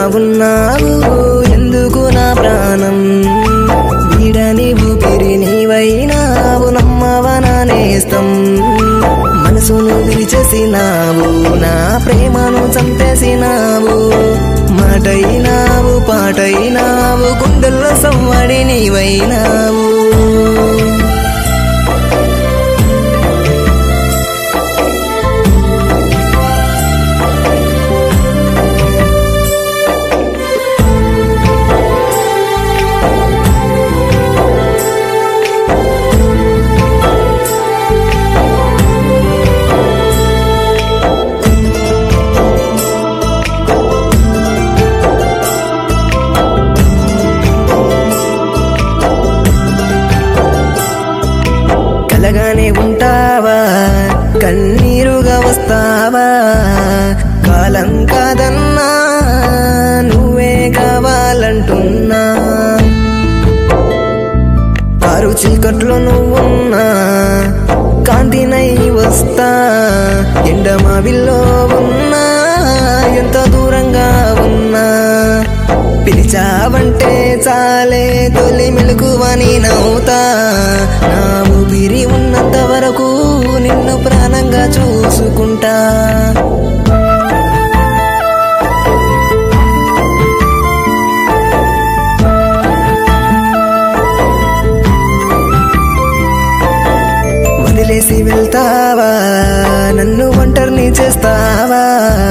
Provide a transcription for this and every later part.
ఉన్నావు ఎందుకు నా ప్రాణం వీడని ఊపిరి నీవైనావు నమ్మవనా నేస్తం మనసును విరిచేసినావు నా ప్రేమను చంపేసినావు మాటైనావు పాటైనావు గుండెల్లో సవ్వడి నీవైనావు కలగానే ఉంటావా కన్నీరుగా వస్తావా కాలం కాదన్నా నువ్వే కావాలంటున్నా కారు చీకట్లో నువ్వున్నా కాంతినై వస్తా ఎండమావిల్లో ఉన్నా ఎంత దూరంగా ఉన్నా పిలిచావంటే చాలే తొలి మెలకువని నవ్వుతా నా ఊపిరి ఉన్నంత వరకు నిన్ను ప్రాణంగా చూసుకుంటా వదిలేసి వెళ్తావా నన్ను ఒంటరిని చేస్తావా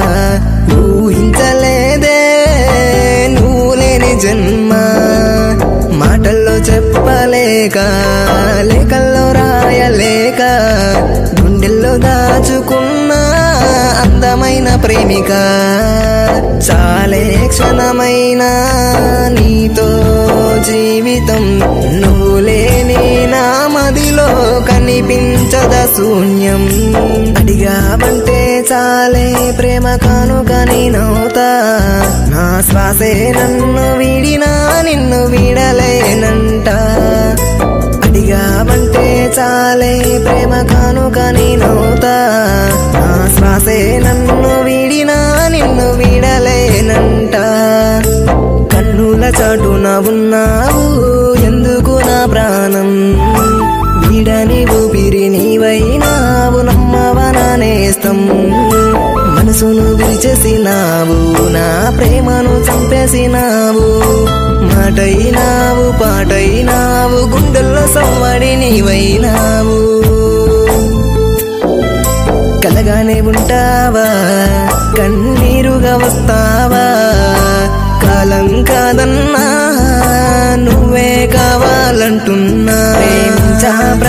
ఊహించలేదే నువ్వు లేని జన్మ మాటల్లో చెప్పలేక లేఖల్లో రాయలేక గుండెల్లో దాచుకున్న అందమైన ప్రేమిక చాలే క్షణమైన నీతో జీవితం నువ్వు లేని నా మదిలో కనిపించద శూన్యం అడిగావంటే చాలే ప్రేమ కానుకని నవ్వుతా నా శ్వాసే నన్ను వీడినా నిన్ను వీడలేనంట అడిగావంటే చాలే ప్రేమ కానుకని నవ్వుతా నా శ్వాసే నన్ను వీడినా నిన్ను వీడలేనంట కన్నుల చాటున ఉన్నావు ఎందుకు నా ప్రాణం వీడని ఊపిరి నీవైనావు నమ్మవనా నేస్తం మనసును విరిచేసినావు నా ప్రేమను చంపేసినావు మాటైనావు పాటైనావు గుండెల్లో సవ్వడి నీవైనావు కలగానే ఉంటావా కన్నీరుగా వస్తావా కాలం కాదన్నా నువ్వే కావాలంటున్నా ప్రేమించా